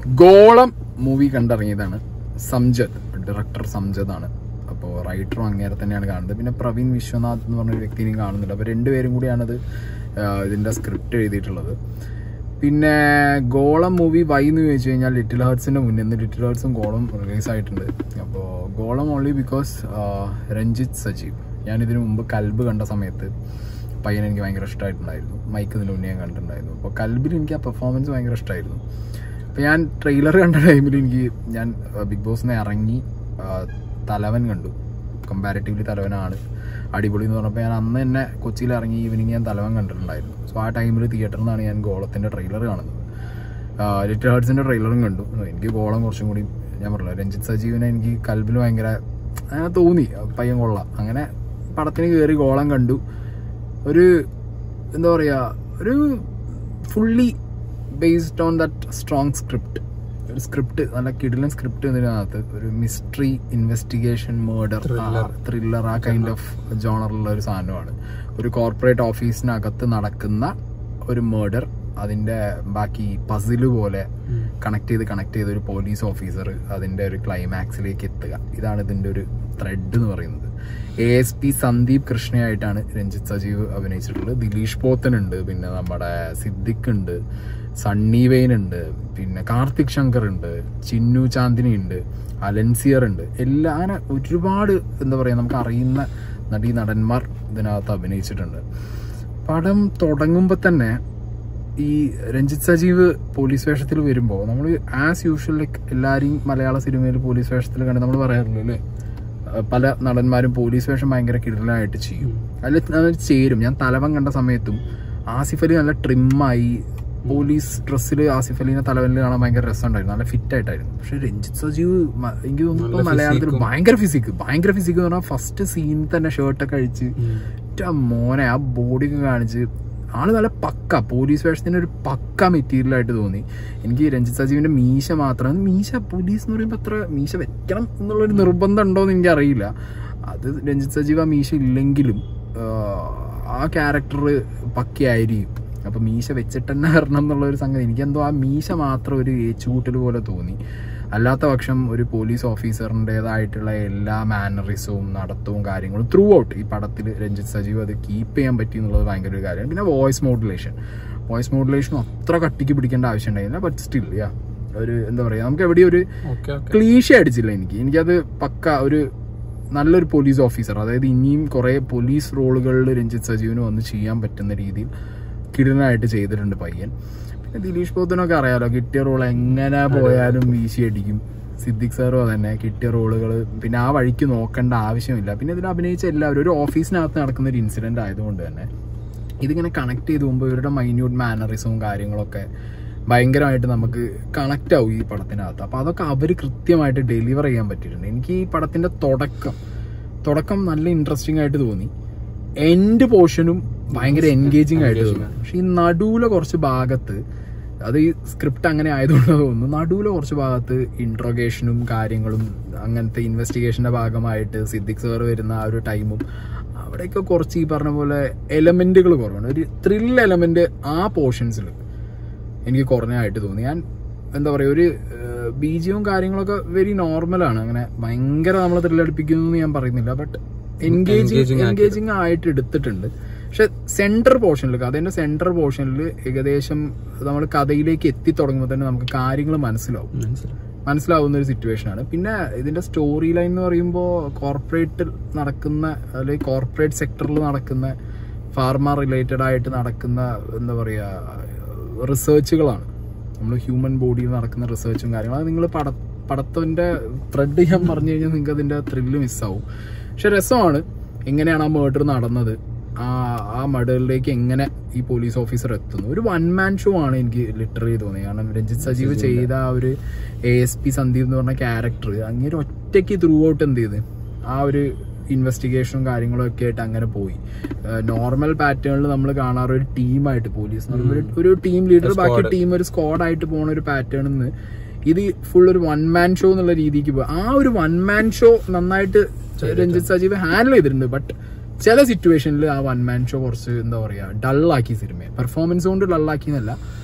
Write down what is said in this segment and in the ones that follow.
ഗോളം movie കണ്ടിറങ്ങിയതാണ് സംജദ് director സംജദ് ആണ് അപ്പോൾ റൈറ്ററും അങ്ങേരെ തന്നെയാണ് കാണുന്നത് പിന്നെ പ്രവീൺ വിശ്വനാഥ് എന്ന് പറഞ്ഞൊരു വ്യക്തിനെയും കാണുന്നുണ്ട് അപ്പോൾ രണ്ടുപേരും കൂടിയാണത് ആ, ഇതിന്റെ സ്ക്രിപ്റ്റ് എഴുതിയിട്ടുള്ളത് പിന്നെ ഗോളം മൂവി വൈ എന്ന് ചോദിച്ചു കഴിഞ്ഞാൽ ലിറ്റിൽ ഹേർട്സിന്റെ മുന്നിൽ നിന്ന് ലിറ്റിൽ ഹേർട്സും ഗോളം റിലീസ് ആയിട്ടുണ്ട് അപ്പോൾ ഗോളം ഓൺലി ബിക്കോസ് രഞ്ജിത്ത് സജീവ് ഞാൻ ഇതിനു മുമ്പ് കൽബ് കണ്ട സമയത്ത് പയ്യൻ എനിക്ക് ഭയങ്കര ഇഷ്ടമായിട്ടുണ്ടായിരുന്നു മൈക്ക് ഇതിന് മുന്നേ ഞാൻ കണ്ടിട്ടുണ്ടായിരുന്നു അപ്പോൾ കൽബിൽ എനിക്ക് ആ പെർഫോമൻസ് ഭയങ്കര ഇഷ്ടമായിരുന്നു അപ്പോൾ ഞാൻ ട്രെയിലർ കണ്ട ടൈമിൽ എനിക്ക് ഞാൻ ബിഗ് ബോസിനെ ഇറങ്ങി ആ, തലവൻ കണ്ടു കമ്പാരിറ്റീവ്ലി തലവനാണ് അടിപൊളി എന്ന് പറഞ്ഞപ്പോൾ ഞാൻ അന്ന് തന്നെ കൊച്ചിയിൽ ഇറങ്ങി ഈവനിങ് ഞാൻ തലവൻ കണ്ടിട്ടുണ്ടായിരുന്നു സോ ആ ടൈമിൽ തിയേറ്ററിൽ നിന്നാണ് ഞാൻ ഗോളത്തിൻ്റെ ട്രെയിലർ കാണുന്നത് ലിറ്റിൽ ഹാർട്സിൻ്റെ ട്രെയിലറും കണ്ടു എനിക്ക് ഗോളം കുറച്ചും കൂടി ഞാൻ പറഞ്ഞില്ല രഞ്ജിത്ത് സജീവിനെ എനിക്ക് കൽബിൽ ഭയങ്കര അങ്ങനെ തോന്നി പയ്യൻ കൊള്ളാം അങ്ങനെ പടത്തിന് കയറി ഗോളം കണ്ടു ഒരു എന്താ പറയുക ഒരു fully based on that strong script ഒരു സ്ക്രിപ്റ്റ് നല്ല കിടിലൻ സ്ക്രിപ്റ്റ് ഇതിനകത്ത് ഒരു മിസ്റ്ററി ഇൻവെസ്റ്റിഗേഷൻ മേർഡർ ത്രില്ലർ ആ കൈൻഡ് ഓഫ് ജോണറിലുള്ള ഒരു സാധനമാണ് ഒരു കോർപ്പറേറ്റ് ഓഫീസിനകത്ത് നടക്കുന്ന ഒരു മേർഡർ അതിന്റെ ബാക്കി പസില് പോലെ കണക്ട് ചെയ്ത് കണക്ട് ചെയ്ത് ഒരു പോലീസ് ഓഫീസർ അതിന്റെ ഒരു ക്ലൈമാക്സിലേക്ക് എത്തുക ഇതാണ് ഇതിന്റെ ഒരു ത്രെഡ് എന്ന് പറയുന്നത് എ എസ് പി സന്ദീപ് കൃഷ്ണയായിട്ടാണ് രഞ്ജിത്ത് സജീവ് അഭിനയിച്ചിട്ടുള്ളത് ദിലീഷ് പോത്തൻ ഉണ്ട് പിന്നെ നമ്മുടെ സിദ്ദിഖ് ഉണ്ട് സണ്ണി വെയിൻ ഉണ്ട് പിന്നെ കാർത്തിക് ശങ്കർ ഉണ്ട് ചിന്നു ചാന്ദിനി ഉണ്ട് അലൻസിയർ ഉണ്ട് എല്ലാ അങ്ങനെ ഒരുപാട് എന്താ പറയുക നമുക്ക് അറിയുന്ന നടീ നടന്മാർ ഇതിനകത്ത് അഭിനയിച്ചിട്ടുണ്ട് പടം തുടങ്ങുമ്പോൾ തന്നെ ഈ രഞ്ജിത്ത് സജീവ് പോലീസ് വേഷത്തിൽ വരുമ്പോൾ നമ്മൾ ആസ് യൂഷ്വൽ ലൈക്ക് എല്ലാവരെയും മലയാള സിനിമയിൽ പോലീസ് വേഷത്തിൽ കണ്ട് നമ്മൾ പറയാറില്ല അല്ലേ അഹ് പല നടന്മാരും പോലീസ് വേഷം ഭയങ്കര കിടലായിട്ട് ചെയ്യും അതിൽ അത് ചേരും ഞാൻ തലവൻ കണ്ട സമയത്തും ആസിഫ് അലി നല്ല ട്രിമ്മായി പോലീസ് ഡ്രസ്സിൽ ആസിഫ് അലിനെ തലവനിൽ കാണാൻ ഭയങ്കര രസമുണ്ടായിരുന്നു നല്ല ഫിറ്റ് ആയിട്ടായിരുന്നു പക്ഷെ രഞ്ജിത്ത് സജീവ് മ- എനിക്ക് തോന്നുന്നു ഇപ്പൊ മലയാളത്തിൽ ഭയങ്കര ഫിസിക്ക് ഭയങ്കര ഫിസിക്ക് എന്ന് പറഞ്ഞാൽ ഫസ്റ്റ് സീനിൽ തന്നെ ഷർട്ടൊക്കെ അഴിച്ച് ഒറ്റ മോനെ ആ ബോഡിയൊക്കെ കാണിച്ച് ആള് നല്ല പക്ക പോലീസ് വേഷത്തിന് ഒരു പക്ക മെറ്റീരിയൽ ആയിട്ട് തോന്നി എനിക്ക് രഞ്ജിത്ത് സജീവിന്റെ മീശ മാത്രം മീശ പോലീസ് എന്ന് പറയുമ്പോൾ അത്ര മീശ വെക്കണം എന്നുള്ളൊരു നിർബന്ധം ഉണ്ടോ എന്ന് എനിക്ക് അറിയില്ല അത് രഞ്ജിത്ത് സജീവ് ആ മീശ ഇല്ലെങ്കിലും ആഹ്, ആ ക്യാരക്ടർ പക്കയായിരിക്കും അപ്പൊ മീശ വെച്ചിട്ട് തന്നെ വരണം എന്നുള്ള ഒരു സംഗതി എനിക്കെന്തോ ആ മീശ മാത്രം ഒരു ഏച്ചുകൂട്ടൽ പോലെ തോന്നി അല്ലാത്ത പക്ഷം ഒരു പോലീസ് ഓഫീസറിൻ്റെതായിട്ടുള്ള എല്ലാ മാനറിസവും നടത്തവും കാര്യങ്ങളും ത്രൂ ഔട്ട് ഈ പടത്തിൽ രഞ്ജിത്ത് സജീവ് അത് കീപ്പ് ചെയ്യാൻ പറ്റി എന്നുള്ളത് ഭയങ്കര ഒരു കാര്യമാണ് പിന്നെ വോയിസ് മോഡുലേഷൻ വോയിസ് മോഡുലേഷൻ അത്ര കട്ടിക്ക് പിടിക്കേണ്ട ആവശ്യം ഉണ്ടായില്ല ബട്ട് സ്റ്റിൽ യാ ഒരു എന്താ പറയുക നമുക്ക് എവിടെയും ഒരു ഓക്കെ ഓക്കെ ക്ലീശ അടിച്ചില്ല എനിക്ക് എനിക്കത് പക്ക ഒരു നല്ലൊരു പോലീസ് ഓഫീസർ അതായത് ഇനിയും കുറേ പോലീസ് റോളുകളിൽ രഞ്ജിത്ത് സജീവിന് വന്ന് ചെയ്യാൻ പറ്റുന്ന രീതിയിൽ കിടനായിട്ട് ചെയ്തിട്ടുണ്ട് പയ്യൻ പിന്നെ ദിലീഷ് പോത്തിനൊക്കെ അറിയാലോ കിട്ടിയ റോൾ എങ്ങനെ പോയാലും വീശി അടിക്കും സിദ്ദിഖ് സാറും അതന്നെ കിട്ടിയ റോളുകൾ പിന്നെ ആ വഴിക്ക് നോക്കേണ്ട ആവശ്യമില്ല പിന്നെ ഇതിൽ അഭിനയിച്ച എല്ലാവരും ഒരു ഓഫീസിനകത്ത് നടക്കുന്ന ഒരു ഇൻസിഡന്റ് ആയതുകൊണ്ട് തന്നെ ഇതിങ്ങനെ കണക്ട് ചെയ്ത് പോകുമ്പോൾ ഇവരുടെ മൈന്യൂട്ട് മാനറിസവും കാര്യങ്ങളൊക്കെ ഭയങ്കരമായിട്ട് നമുക്ക് കണക്റ്റ് ആവും ഈ പടത്തിനകത്ത് അപ്പോൾ അതൊക്കെ അവർ കൃത്യമായിട്ട് ഡെലിവർ ചെയ്യാൻ പറ്റിയിട്ടുണ്ട് എനിക്ക് ഈ പടത്തിന്റെ തുടക്കം തുടക്കം നല്ല ഇൻട്രസ്റ്റിംഗ് ആയിട്ട് തോന്നി എൻഡ് പോർഷനും ഭയങ്കര എൻഗേജിങ് ആയിട്ട് തോന്നി പക്ഷെ ഈ നടുവിലെ കുറച്ച് ഭാഗത്ത് അത് ഈ സ്ക്രിപ്റ്റ് അങ്ങനെ ആയതുകൊണ്ട് തോന്നുന്നു നടുവിലെ കുറച്ച് ഭാഗത്ത് ഇൻട്രോഗേഷനും കാര്യങ്ങളും അങ്ങനത്തെ ഇൻവെസ്റ്റിഗേഷന്റെ ഭാഗമായിട്ട് സിദ്ദിഖ് സാർ വരുന്ന ആ ഒരു ടൈമും അവിടെയൊക്കെ കുറച്ച് ഈ പറഞ്ഞ പോലെ എലമെന്റുകൾ കുറവാണ് ഒരു ത്രിൽ എലമെന്റ് ആ പോർഷൻസിൽ എനിക്ക് കുറഞ്ഞായിട്ട് തോന്നി ഞാൻ എന്താ പറയുക ഒരു ബീജിയവും കാര്യങ്ങളൊക്കെ വെരി നോർമലാണ് അങ്ങനെ ഭയങ്കര നമ്മളെ ത്രില്ലടിപ്പിക്കുന്നു എന്ന് ഞാൻ പറയുന്നില്ല ബട്ട് എൻഗേജിങ് എൻഗേജിങ് ആയിട്ട് എടുത്തിട്ടുണ്ട് പക്ഷെ സെന്റർ പോർഷനിൽ അതിന്റെ സെന്റർ പോർഷനിൽ ഏകദേശം നമ്മൾ കഥയിലേക്ക് എത്തി തുടങ്ങുമ്പോൾ തന്നെ നമുക്ക് കാര്യങ്ങൾ മനസ്സിലാവും മനസ്സിലായി മനസ്സിലാവുന്ന ഒരു സിറ്റുവേഷൻ ആണ് പിന്നെ ഇതിന്റെ സ്റ്റോറി ലൈൻ എന്ന് പറയുമ്പോൾ കോർപ്പറേറ്റിൽ നടക്കുന്ന അല്ലെങ്കിൽ കോർപ്പറേറ്റ് സെക്ടറിൽ നടക്കുന്ന ഫാർമ റിലേറ്റഡ് ആയിട്ട് നടക്കുന്ന എന്താ പറയുക റിസർച്ചുകളാണ് നമ്മൾ ഹ്യൂമൻ ബോഡിയിൽ നടക്കുന്ന റിസർച്ചും കാര്യങ്ങളും അത് നിങ്ങൾ പട പടത്തിന്റെ ത്രെഡ് ഞാൻ പറഞ്ഞു കഴിഞ്ഞാൽ നിങ്ങൾക്ക് അതിന്റെ ത്രില്ല് മിസ്സാവും പക്ഷെ രസമാണ് എങ്ങനെയാണ് ആ മേർഡർ നടന്നത് ആ ആ മർഡറിലേക്ക് എങ്ങനെ ഈ പോലീസ് ഓഫീസർ എത്തുന്നു ഒരു വൺ മാൻ ഷോ ആണ് എനിക്ക് ലിറ്ററലി തോന്നിയത് കാരണം രഞ്ജിത്ത് സജീവ് ചെയ്ത ആ ഒരു എ എസ് പി സന്ദീപ് എന്ന് പറഞ്ഞ ക്യാരക്ടർ അങ്ങനെ ഒറ്റയ്ക്ക് ത്രൂ ഔട്ട് എന്ത് ചെയ്ത് ആ ഒരു ഇൻവെസ്റ്റിഗേഷനും കാര്യങ്ങളും ഒക്കെ ആയിട്ട് അങ്ങനെ പോയി നോർമൽ പാറ്റേണിൽ നമ്മൾ കാണാറ് ഒരു ടീമായിട്ട് പോലീസ് എന്ന് പറയുമ്പോൾ ഒരു- ഒരു ടീം ലീഡർ ബാക്കി ടീം ഒരു സ്ക്വാഡായിട്ട് പോണ ഒരു പാറ്റേണിൽ നിന്ന് ഇത് ഫുൾ ഒരു വൺ മാൻ ഷോ എന്നുള്ള രീതിക്ക് പോയി ആ ഒരു വൺ മാൻ ഷോ നന്നായിട്ട് രഞ്ജിത്ത് സജീവ് ഹാൻഡിൽ ചെയ്തിട്ടുണ്ട് ബട്ട് ചില സിറ്റുവേഷനിൽ ആ വൺ മാൻ ഷോ കുറച്ച് എന്താ പറയാ ഡള്ളാക്കി സിനിമയെ പെർഫോമൻസ് കൊണ്ട് ഡള്ളാക്കി എന്നല്ല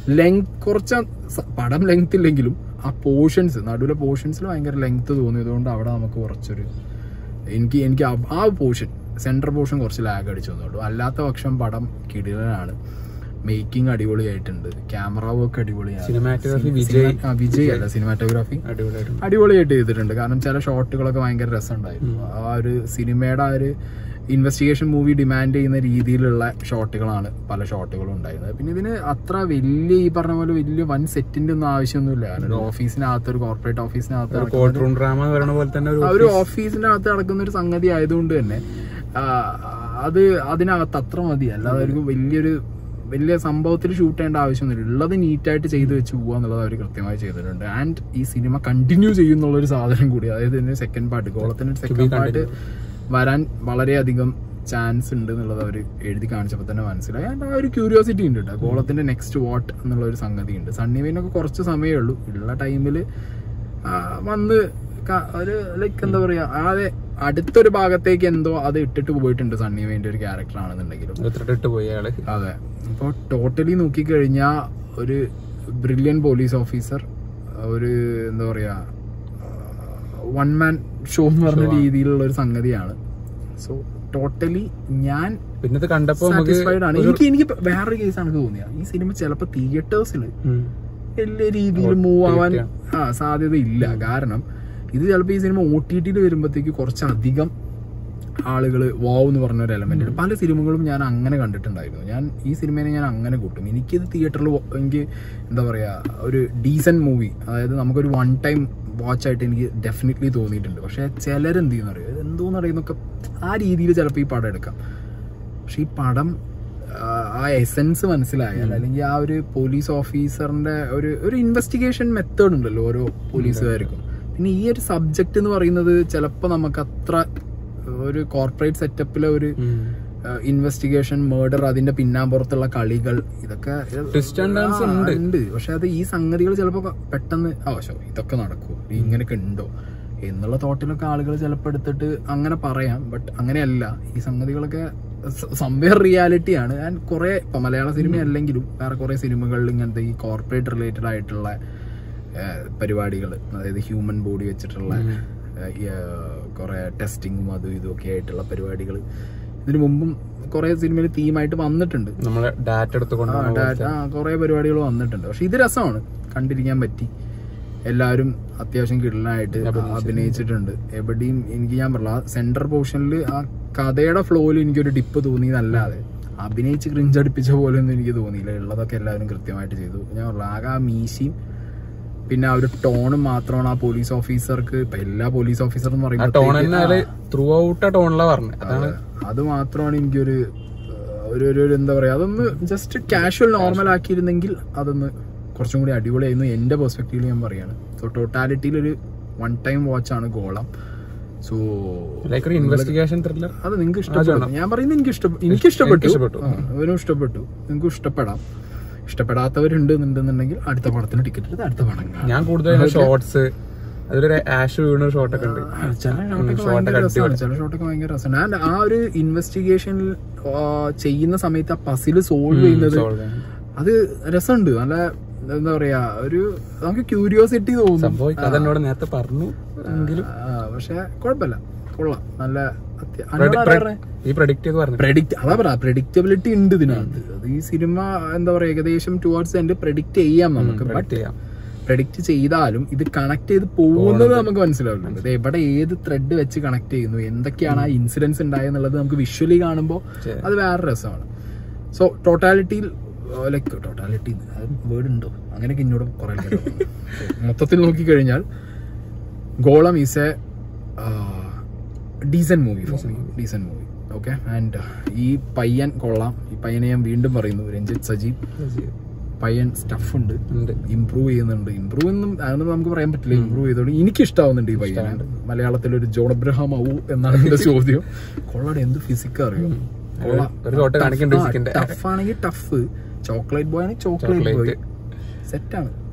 ലെങ്ത് കുറച്ച് സ- പടം ലെങ്ത് ഇല്ലെങ്കിലും ആ പോർഷൻസ് നടുവിലെ പോർഷൻസിൽ ഭയങ്കര ലെങ്ത് തോന്നിയതുകൊണ്ട് അവിടെ നമുക്ക് കുറച്ചൊരു എനിക്ക് എനിക്ക് ആ- ആ പോർഷൻ സെൻട്രൽ പോർഷൻ കുറച്ച് ലാഗ് അടിച്ചു തന്നുള്ളൂ അല്ലാത്ത പക്ഷം പടം കിടിലനാണ് മേക്കിംഗ് അടിപൊളിയായിട്ടുണ്ട് ക്യാമറ വർക്ക് അടിപൊളിയാണ് Cinematography സിനി- വിജയ്. സിനിമ- ആ, വിജയ് അല്ല സിനിമാറ്റോഗ്രാഫി അടിപൊളിയായിരുന്നു അടിപൊളിയായിട്ട് ചെയ്തിട്ടുണ്ട് കാരണം ചില ഷോട്ടുകളൊക്കെ ഭയങ്കര രസമുണ്ടായിരുന്നു ആ ഒരു സിനിമയുടെ ആ ഒരു ഇൻവെസ്റ്റിഗേഷൻ മൂവി ഡിമാൻഡ് ചെയ്യുന്ന രീതിയിലുള്ള ഷോട്ടുകളാണ് പല ഷോട്ടുകളും ഉണ്ടായിരുന്നത് പിന്നെ ഇതിന് അത്ര വലിയ ഈ പറഞ്ഞ പോലെ വലിയ വൻ സെറ്റിന്റെ ഒന്നും ആവശ്യമൊന്നുമില്ല കാരണം ഒരു ഓഫീസിനകത്ത് ഒരു കോർപ്പറേറ്റ് ഓഫീസിനകത്ത് ഒരു നടക്കുന്ന കോർട്ട് റൂം ഡ്രാമ എന്ന് പറയുന്ന പോലെ തന്നെ ഒരു ആ ഒരു ഓഫീസിനകത്ത് നടക്കുന്ന ഒരു സംഗതി ആയതുകൊണ്ട് തന്നെ ആ, അത് അതിനകത്ത് അത്ര മതി അല്ലാതെ ഒരു വലിയൊരു വലിയ സംഭവത്തിൽ ഷൂട്ട് ചെയ്യേണ്ട ആവശ്യമൊന്നുമില്ല ഉള്ളത് നീറ്റായിട്ട് ചെയ്തു വെച്ച് പോവുക എന്നുള്ളത് അവർ കൃത്യമായി ചെയ്തിട്ടുണ്ട് ആൻഡ് ഈ സിനിമ കണ്ടിന്യൂ ചെയ്യുന്നുള്ള ഒരു സാധനം കൂടി അതായത് ഇതിന്റെ സെക്കൻഡ് പാർട്ട് ഗോളത്തിന്റെ സെക്കൻഡ് പാർട്ട് വരാൻ വളരെയധികം ചാൻസ് ഉണ്ട് എന്നുള്ളത് അവർ എഴുതി കാണിച്ചപ്പോൾ തന്നെ മനസ്സിലായി ആൻഡ് ആ ഒരു ക്യൂരിയോസിറ്റി ഉണ്ട് കേട്ടോ ഗോളത്തിന്റെ നെക്സ്റ്റ് വാട്ട് എന്നുള്ള ഒരു സംഗതി ഉണ്ട് സണ്ണി വെയിനൊക്കെ കുറച്ച് സമയമേ ഉള്ളൂ ഉള്ള ടൈമിൽ വന്ന് ക- ഒരു ലൈക്ക് എന്താ പറയാ ആദ്യ അടുത്തൊരു ഭാഗത്തേക്ക് എന്തോ അത് ഇട്ടിട്ട് പോയിട്ടുണ്ട് സണ്ണി വെയിന്റെ ഒരു ക്യാരക്ടർ ആണെന്നുണ്ടെങ്കിലും ഇട്ടിട്ട് പോയി അയാള് അതെ അപ്പോൾ ടോട്ടലി നോക്കിക്കഴിഞ്ഞാൽ ഒരു ബ്രില്യൻ പോലീസ് ഓഫീസർ ഒരു എന്താ പറയാ വൺ മാൻ ഷോ എന്ന് പറഞ്ഞ രീതിയിലുള്ള ഒരു സംഗതിയാണ് സോ ടോട്ടലി ഞാൻ പിന്നെ ഇത് കണ്ടപ്പോ നമുക്ക് സാറ്റിസ്ഫൈഡ് ആണ് എനിക്ക് എനിക്ക് വേറൊരു കേസാണ് തോന്നിയത് ഈ സിനിമ ചിലപ്പോൾ തിയേറ്റേഴ്സിൽ ഉം. വലിയ രീതിയിൽ മൂവ് ആവാൻ ആ സാധ്യത ഇല്ല കാരണം ഇത് ചിലപ്പോൾ ഈ സിനിമ ഒ ടി ടിയിൽ വരുമ്പോഴത്തേക്ക് കുറച്ചധികം ആളുകൾ വാവ് എന്ന് പറഞ്ഞ ഒരു എലമെന്റ് പല സിനിമകളും ഞാൻ അങ്ങനെ കണ്ടിട്ടുണ്ടായിരുന്നു ഞാൻ ഈ സിനിമയെ ഞാൻ അങ്ങനെ കൂട്ടും എനിക്കിത് തിയേറ്ററിൽ എനിക്ക് എന്താ പറയാ ഒരു ഡീസന്റ് മൂവി അതായത് നമുക്കൊരു വൺ ടൈം വാച്ച് ആയിട്ട് എനിക്ക് ഡെഫിനറ്റ്ലി തോന്നിയിട്ടുണ്ട് പക്ഷെ ചിലരെന്ത് ചെയ്യുന്ന അറിയോ ഇത് എന്തോന്ന് അറിയുന്നൊക്കെ ആ രീതിയിൽ ചിലപ്പോൾ ഈ പടം എടുക്കാം പക്ഷെ ഈ പടം ആ, ആ എസെൻസ് മനസ്സിലായാൽ അല്ലെങ്കിൽ ആ ഒരു പോലീസ് ഓഫീസറിന്റെ ഒരു ഒരു ഇൻവെസ്റ്റിഗേഷൻ മെത്തേഡ് ഉണ്ടല്ലോ ഓരോ പോലീസുകാർക്കും പിന്നെ ഈ ഒരു സബ്ജക്റ്റ് എന്ന് പറയുന്നത് ചിലപ്പോൾ നമുക്ക് അത്ര ഒരു കോർപ്പറേറ്റ് സെറ്റപ്പിലെ ഒരു ഉം. ഇൻവെസ്റ്റിഗേഷൻ മേർഡർ അതിന്റെ പിന്നാമ്പുറത്തുള്ള കളികൾ ഇതൊക്കെ Twist and turns ആ, ഉണ്ട്. ഉണ്ട് പക്ഷെ അത് ഈ സംഗതികൾ ചിലപ്പോൾ പെട്ടെന്ന് ആവശ്യം ഇതൊക്കെ നടക്കുമോ ഇങ്ങനെയൊക്കെ ഉണ്ടോ എന്നുള്ള തോട്ടിലൊക്കെ ആളുകൾ ചിലപ്പോൾ എടുത്തിട്ട് അങ്ങനെ പറയാം ബട്ട് അങ്ങനെയല്ല ഈ സംഗതികളൊക്കെ സംവെയർ റിയാലിറ്റിയാണ് ഞാൻ കുറെ ഇപ്പൊ മലയാള സിനിമ അല്ലെങ്കിലും വേറെ കുറെ സിനിമകളിൽ ഇങ്ങനത്തെ ഈ കോർപ്പറേറ്റ് റിലേറ്റഡ് ആയിട്ടുള്ള പരിപാടികൾ അതായത് ഹ്യൂമൻ ബോഡി വെച്ചിട്ടുള്ള കുറെ ടെസ്റ്റിങ്ങും അതും ഇതും ഒക്കെ ആയിട്ടുള്ള പരിപാടികൾ ഇതിനു മുമ്പും കുറെ സിനിമയിൽ തീമായിട്ട് വന്നിട്ടുണ്ട് നമ്മളെ ഡാറ്റ എടുത്ത് ആ, കൊണ്ടുപോകുന്ന ഡാറ്റ- ആ കുറെ പരിപാടികൾ വന്നിട്ടുണ്ട് പക്ഷെ ഇത് രസമാണ് കണ്ടിരിക്കാൻ പറ്റി എല്ലാവരും അത്യാവശ്യം കിടലായിട്ട് അഭിനയിച്ചിട്ടുണ്ട് എവിടെയും എനിക്ക് ഞാൻ പറഞ്ഞ സെന്റർ പോർഷനിൽ ആ കഥയുടെ ഫ്ലോയിൽ എനിക്കൊരു ഡിപ്പ് തോന്നിയതല്ലാതെ അഭിനയിച്ച് ക്രിഞ്ചടിപ്പിച്ച പോലെ ഒന്നും എനിക്ക് തോന്നിയില്ല ഉള്ളതൊക്കെ എല്ലാവരും കൃത്യമായിട്ട് ചെയ്തു ഞാൻ പറഞ്ഞ ആകെ ആ മീശയും പിന്നെ ആ ഒരു ടോണും മാത്രമാണ് ആ പോലീസ് ഓഫീസർക്ക് ഇപ്പൊ എല്ലാ പോലീസ് ഓഫീസർ എന്ന് ആ ടോൺ പറയുമ്പോൾ തന്നെ അതില് ത്രൂ ഔട്ട് ആ ടോണിലാ പറഞ്ഞത് അതാണ് അത് മാത്രമാണ് എനിക്കൊരു ഏഹ്, ഒരു ഒരു ഒരു എന്താ പറയാ അതൊന്ന് ജസ്റ്റ് കാഷ്വൽ നോർമൽ ആക്കിയിരുന്നെങ്കിൽ അതൊന്ന് കുറച്ചും കൂടി അടിപൊളിയായിരുന്നു എന്റെ പെർസ്പെക്റ്റീവിൽ ഞാൻ പറയാണ് സോ ടോട്ടാലിറ്റിയിൽ ഒരു വൺ ടൈം വാച്ച് ആണ് ഗോളം സോ ലൈക്ക് ഒരു ഇൻവെസ്റ്റിഗേഷൻ ത്രില്ലർ അത് നിങ്ങൾക്ക് ഇഷ്ടപ്പെട്ടു ഞാൻ പറയുന്നത് എനിക്ക് ഇഷ്ടപ്പെട്ടു എനിക്ക് ഇഷ്ടപ്പെട്ടു ഇഷ്ടപ്പെട്ടു. ആ, അവനും ഇഷ്ടപ്പെട്ടു നിങ്ങൾക്ക് ഇഷ്ടപ്പെടാം ഇഷ്ടപ്പെടാത്തവരുണ്ട് എന്നുണ്ടെന്നുണ്ടെങ്കിൽ അടുത്ത പടത്തിന് ടിക്കറ്റ് എടുത്ത് അടുത്ത പടം കാണാം ഞാൻ കൂടുതൽ ഷോർട്സ് അതിലൊരു ആഷ് വീണ ഷോട്ടൊക്കെ ഉണ്ട് ചില ഷോട്ടൊക്കെ ഭയങ്കര രസമാണ് ചില ഷോട്ടൊക്കെ ഭയങ്കര രസമാണ് ആൻഡ് ആ ഒരു ഇൻവെസ്റ്റിഗേഷനിൽ ചെയ്യുന്ന സമയത്ത് ആ പസിൽ സോൾവ് ചെയ്യുന്നത് solve ചെയ്യാൻ. അത് രസമുണ്ട് നല്ല എന്താ പറയാ ഒരു നമുക്ക് ക്യൂരിയോസിറ്റി തോന്നും സംഭവം ഈ കഥ എന്നോട് നേരത്തെ പറഞ്ഞു എങ്കിലും ആ, പക്ഷെ കുഴപ്പമില്ല കൊള്ളാം നല്ല അത്യ- predict- അതിനോട് ആരാ പറയാ? ഈ പ്രഡിക്റ്റ് ചെയ്ത് പറഞ്ഞു പ്രഡിക്റ്റ് അതാ പറയാ പ്രഡിക്റ്റബിലിറ്റി ഉണ്ട് ഇതിനകത്ത് അത് ഈ സിനിമ എന്താ പറയാ ഏകദേശം ടുവാർഡ്സ് എൻഡ് പ്രഡിക്റ്റ് ചെയ്യാം നമുക്ക് ബട്ട് പ്രഡിക്റ്റ് ചെയ്യാം പ്രഡിക്റ്റ് ചെയ്താലും ഇത് കണക്ട് ചെയ്ത് പോകുന്നത് നമുക്ക് മനസ്സിലാവില്ല ഇത് എവിടെ ഏത് ത്രെഡ് വെച്ച് കണക്ട് ചെയ്യുന്നു എന്തൊക്കെയാണ് ആ ഇൻസിഡൻസ് ഉണ്ടായെന്നുള്ളത് നമുക്ക് വിഷ്വലി കാണുമ്പോൾ ശരി. അത് വേറെ രസമാണ് സോ ടോട്ടാലിറ്റിയിൽ ലൈക്ക് ടോട്ടാലിറ്റി വേർഡ് ഉണ്ടോ അങ്ങനെയൊക്കെ ഇന്നോട് കുറെ ആൾക്കാര് പറഞ്ഞു. So, മൊത്തത്തിൽ നോക്കിക്കഴിഞ്ഞാൽ Golam is a decent movie for me decent movie okay and ഈ പയ്യൻ കൊള്ളാം ഈ പയ്യനെ ഞാൻ വീണ്ടും പറയുന്നു രഞ്ജിത്ത് സജീവ് പയ്യൻ സ്റ്റഫ് ഉണ്ട് ഉണ്ട് ഇമ്പ്രൂവ് ചെയ്യുന്നുണ്ട് ഇമ്പ്രൂവ് എന്നും അതൊന്നും നമുക്ക് പറയാൻ പറ്റില്ല ഇമ്പ്രൂവ് ചെയ്തോണ്ട് എനിക്ക് ഇഷ്ടമാവുന്നുണ്ട് ഈ പയ്യനെ മലയാളത്തിൽ ഒരു ജോൺ അബ്രഹാം ആവൂ എന്നാണ് എന്റെ ചോദ്യം കൊള്ളാടെ എന്ത് ഫിസിക് അറിയോ കൊള്ളാം ഒരു ഷോട്ട് കാണിക്കണ്ട ഫിസിക്കിന്റെ ടഫ് ആണെങ്കിൽ ടഫ് ചോക്ലേറ്റ് ബോയ് ആണെങ്കിൽ ചോക്ലേറ്റ് ബോയ് സെറ്റാണ്